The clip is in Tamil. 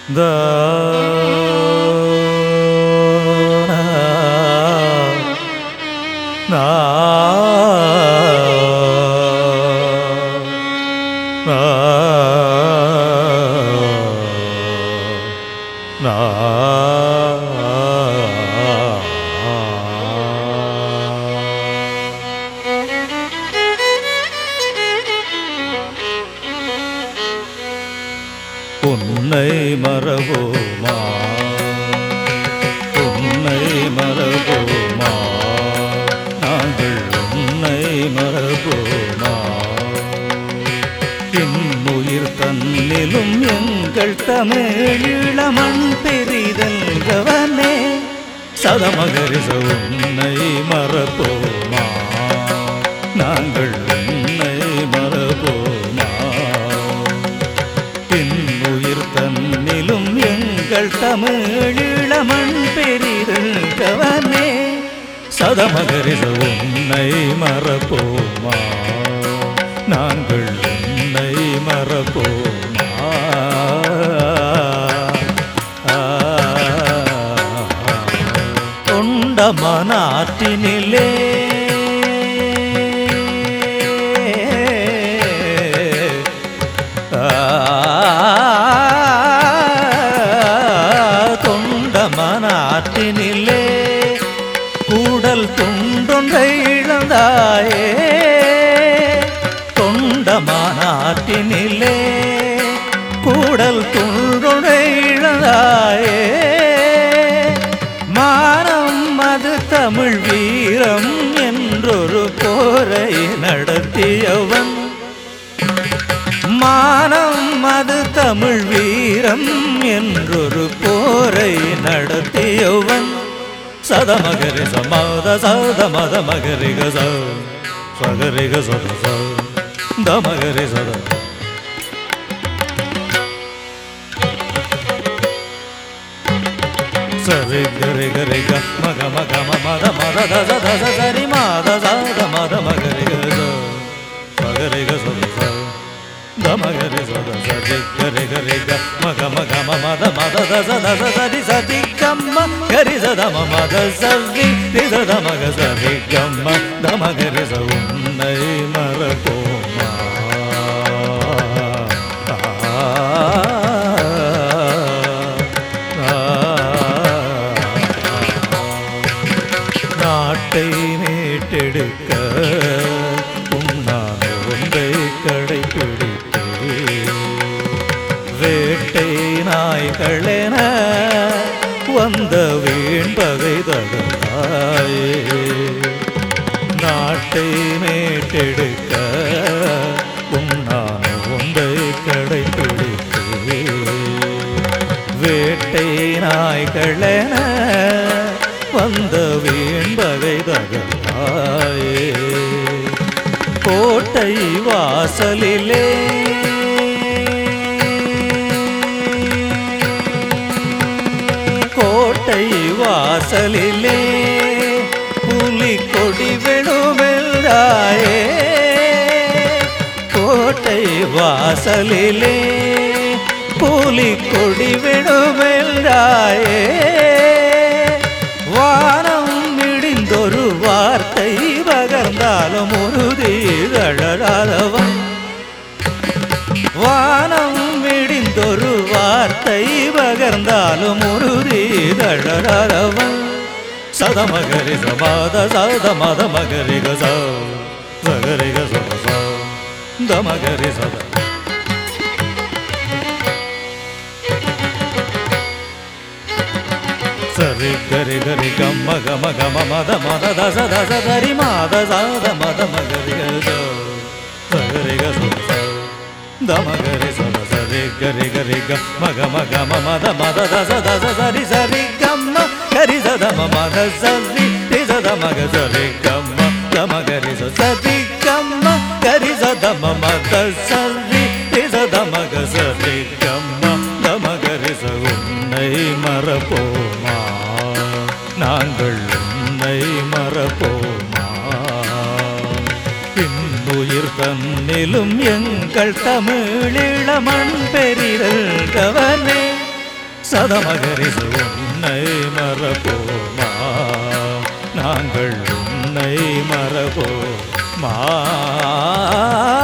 உன்னை மறவோமா உன்னை மறவோமா நாங்கள் உன்னை மறவோமா இன்னுயிர் தன்னிலும் எங்கள் தமிழீழமண் பெரிதல்கவனே சதமகரிச உன்னை மறப்போமா நாங்கள் உன்னை மறப்போமா இன்னுயிர் தன்னிலும் எங்கள் தமிழீழமண் பெரிதல்கவனே சதமகரிச உன்னை மறப்போமா நாங்கள் உன்னை மறப்போமா கொண்ட மனாற்றினிலே தொண்ட மனாற்றினிலே கூடல் துண்டொன்றை இழந்தாயே தொண்ட மனாற்றினிலே கூடல் துண்டொன்றை இழந்தாயே மானம் அது தமிழ் வீரம் என்றொரு போரை நடத்தியவன் மானம் அது தமிழ் வீரம் என்றொரு போரை நடத்தியவன் சதமகரி சமாத சத மத மகரிக ச சகரிக சத ச தமகரி சத சரி கரி கரி க மக மக ம மத மத தச தச சரி மாத சத மத மகரி க ச சகரி க சத ச தமகரி சத சரி கரி கரி க மக மக ம மத மத தச தச சரி சதி கம்ம கரி சத ம மத சரி ரி சத மக சரி கம்ம தமகரி ச உன்னை மறப்போமா நாட்டை மீட்டெடுக்க உன்னான ஒன்றை கடைபிடித்தே வேட்டை நாய்களென வந்த வீண்பகை தகதாயே நாட்டை மீட்டெடுக்க உன்னான ஒன்றை கடைபிடித்தே வேட்டை நாய்களென வந்த வீண்பகை தகத்தாயே கோட்டை வாசலிலே கோட்டை வாசலிலே புலி கொடி விழுமெல்றாயே கோட்டை வாசலிலே புலி கொடி விழுமெல்றாயே வானம் இடிந்தொரு வார்த்தை பகர்ந்தாலும் உறுதி தளராதவன் வானம் இடிந்தொரு வார்த்தை பகர்ந்தாலும் உறுதி தளராதவன் சதமகரி சமாத சத மத மகரி கச சகரி கச தமகரி சத சரி கரி கரி கம்ம கம கம மத மத தச தச தரி மாத சாத மத மகரி கச சகரி கச தமகரி சத சரி கரி கரி கம்ம கம கம மத மத தச தச சரி சரி கம்ம கரி சத ம மத சரி ரி சத மக சரி கம்ம தமகரி ச சரி கம்ம கரி சத ம மத சரி ரி சத மக சரி கம்ம தமகரி ச உன்னை மறப்போமா நாங்கள் உன்னை மறப்போமா இன்னுயிர் தன்னிலும் எங்கள் தமிழிளமண் பெரிதல் கவனே சதமகரிச உன்னை மறப்போமா நாங்கள் உன்னை மறப்போமா